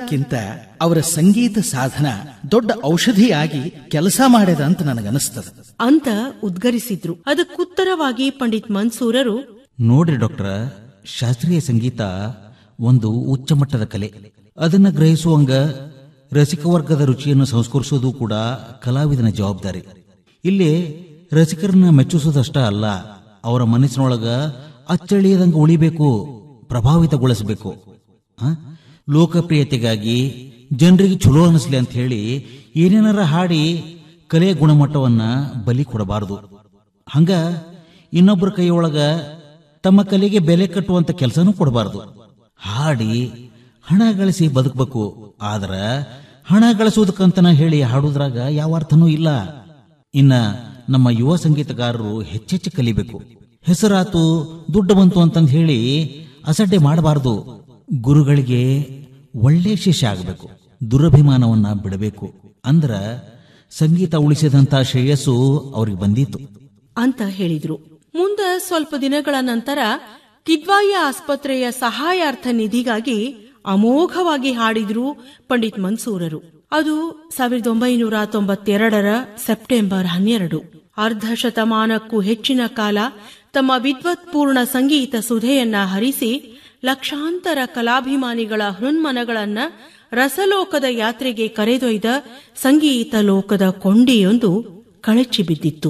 ವಿಚಾರಕ್ಕಿಂತ ಅವರ ಸಂಗೀತ ಸಾಧನ ದೊಡ್ಡ ಔಷಧಿಯಾಗಿ ಕೆಲಸ ಮಾಡಿದ ಅಂತ ನನಗನಿಸ್ತದ ಅಂತ ಉದ್ಗರಿಸಿದ್ರು ಅದಕ್ಕುತ್ತರವಾಗಿ ಪಂಡಿತ್ ಮನ್ಸೂರರು ನೋಡ್ರಿ ಡಾಕ್ಟರ್ ಶಾಸ್ತ್ರೀಯ ಸಂಗೀತ ಒಂದು ಉಚ್ಚ ಮಟ್ಟದ ಕಲೆ ಅದನ್ನ ಗ್ರಹಿಸುವಂಗ ರಸಿಕ ವರ್ಗದ ರುಚಿಯನ್ನು ಸಂಸ್ಕರಿಸೋದು ಕೂಡ ಕಲಾವಿದನ ಜವಾಬ್ದಾರಿ ಇಲ್ಲಿ ರಸಿಕರನ್ನ ಮೆಚ್ಚಿಸೋದಷ್ಟ ಅಲ್ಲ ಅವರ ಮನಸ್ಸಿನೊಳಗ ಅಚ್ಚಳಿಯದಂಗ ಉಳಿಬೇಕು ಪ್ರಭಾವಿತಗೊಳಿಸಬೇಕು ಆ? ಲೋಕಪ್ರಿಯತೆಗಾಗಿ ಜನರಿಗೆ ಚಲೋ ಅನಿಸ್ಲಿ ಅಂತ ಹೇಳಿ ಏನೇನಾರ ಹಾಡಿ ಕಲೆಯ ಗುಣಮಟ್ಟವನ್ನ ಬಲಿ ಕೊಡಬಾರದು ಹಂಗ ಇನ್ನೊಬ್ಬರ ಕೈಯೊಳಗ ತಮ್ಮ ಕಲೆಗೆ ಬೆಲೆ ಕಟ್ಟುವಂತ ಕೆಲಸನೂ ಕೊಡಬಾರದು ಹಾಡಿ ಹಣ ಗಳಿಸಿ ಬದುಕಬೇಕು ಆದ್ರ ಹಣ ಗಳಿಸೋದಕ್ಕಂತನ ಹೇಳಿ ಹಾಡುದ್ರಾಗ ಯಾವ ಅರ್ಥನೂ ಇಲ್ಲ ಇನ್ನ ನಮ್ಮ ಯುವ ಸಂಗೀತಗಾರರು ಹೆಚ್ಚೆಚ್ಚು ಕಲಿಬೇಕು ಹೆಸರಾತು ದುಡ್ಡು ಬಂತು ಅಂತಂದ್ ಹೇಳಿ ಅಸಡ್ಡೆ ಮಾಡಬಾರದು ಗುರುಗಳಿಗೆ ಒಳ್ಳೆ ಶಿಷ್ಯ ಆಗಬೇಕು ದುರಭಿಮಾನವನ್ನ ಬಿಡಬೇಕು ಅಂದ್ರ ಸಂಗೀತ ಉಳಿಸಿದಂತ ಶ್ರೇಯಸ್ಸು ಅವ್ರಿಗೆ ಬಂದಿತ್ತು ಅಂತ ಹೇಳಿದ್ರು ಮುಂದ ಸ್ವಲ್ಪ ದಿನಗಳ ನಂತರ ಕಿದ್ವಾಯಿ ಆಸ್ಪತ್ರೆಯ ಸಹಾಯಾರ್ಥ ನಿಧಿಗಾಗಿ ಅಮೋಘವಾಗಿ ಹಾಡಿದ್ರು ಪಂಡಿತ್ ಮನ್ಸೂರರು ಅದು ಸಾವಿರದ ಒಂಬೈನೂರ ತೊಂಬತ್ತೆರಡರ ಸೆಪ್ಟೆಂಬರ್ ಹನ್ನೆರಡು ಅರ್ಧ ಶತಮಾನಕ್ಕೂ ಹೆಚ್ಚಿನ ಕಾಲ ತಮ್ಮ ವಿದ್ವತ್ಪೂರ್ಣ ಸಂಗೀತ ಸುಧೆಯನ್ನ ಹರಿಸಿ ಲಕ್ಷಾಂತರ ಕಲಾಭಿಮಾನಿಗಳ ಹೃನ್ಮನಗಳನ್ನ ರಸಲೋಕದ ಯಾತ್ರೆಗೆ ಕರೆದೊಯ್ದ ಸಂಗೀತ ಲೋಕದ ಕೊಂಡಿಯೊಂದು ಕಳಚಿ ಬಿದ್ದಿತ್ತು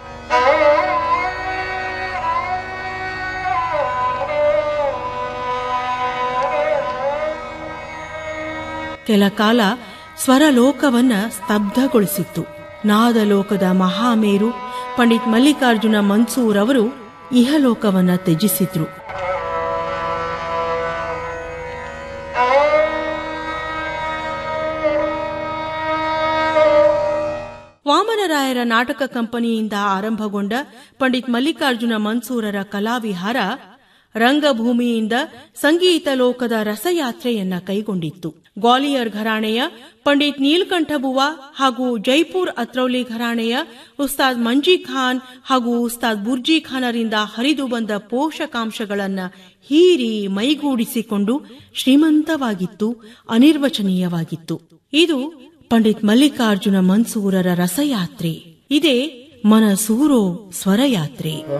ಕೆಲ ಕಾಲ ಸ್ವರಲೋಕವನ್ನ ಸ್ತಬ್ಧಗೊಳಿಸಿತ್ತು ನಾದಲೋಕದ ಮಹಾಮೇರು ಪಂಡಿತ್ ಮಲ್ಲಿಕಾರ್ಜುನ ಮನ್ಸೂರ್ ಅವರು ಇಹಲೋಕವನ್ನ ತ್ಯಜಿಸಿದ್ರು ವಾಮನರಾಯರ ನಾಟಕ ಕಂಪನಿಯಿಂದ ಆರಂಭಗೊಂಡ ಪಂಡಿತ್ ಮಲ್ಲಿಕಾರ್ಜುನ ಮನ್ಸೂರರ ಕಲಾವಿಹಾರ ರಂಗಭೂಮಿಯಿಂದ ಸಂಗೀತ ಲೋಕದ ರಸಯಾತ್ರೆಯನ್ನ ಕೈಗೊಂಡಿತ್ತು ಗ್ವಾಲಿಯರ್ ಘರಾಣೆಯ ಪಂಡಿತ್ ನೀಲಕಂಠ ಬುವಾ ಹಾಗೂ ಜೈಪುರ್ ಅತ್ರೌಲಿ ಘರಾಣೆಯ ಉಸ್ತಾದ್ ಮಂಜಿ ಖಾನ್ ಹಾಗೂ ಉಸ್ತಾದ್ ಬುರ್ಜಿ ಖಾನರಿಂದ ಹರಿದು ಬಂದ ಪೋಷಕಾಂಶಗಳನ್ನ ಹೀರಿ ಮೈಗೂಡಿಸಿಕೊಂಡು ಶ್ರೀಮಂತವಾಗಿತ್ತು ಅನಿರ್ವಚನೀಯವಾಗಿತ್ತು ಇದು ಪಂಡಿತ್ ಮಲ್ಲಿಕಾರ್ಜುನ ಮನ್ಸೂರರ ರಸಯಾತ್ರೆ ಇದೇ ಮನಸೂರೋ ಸ್ವರಯಾತ್ರೆ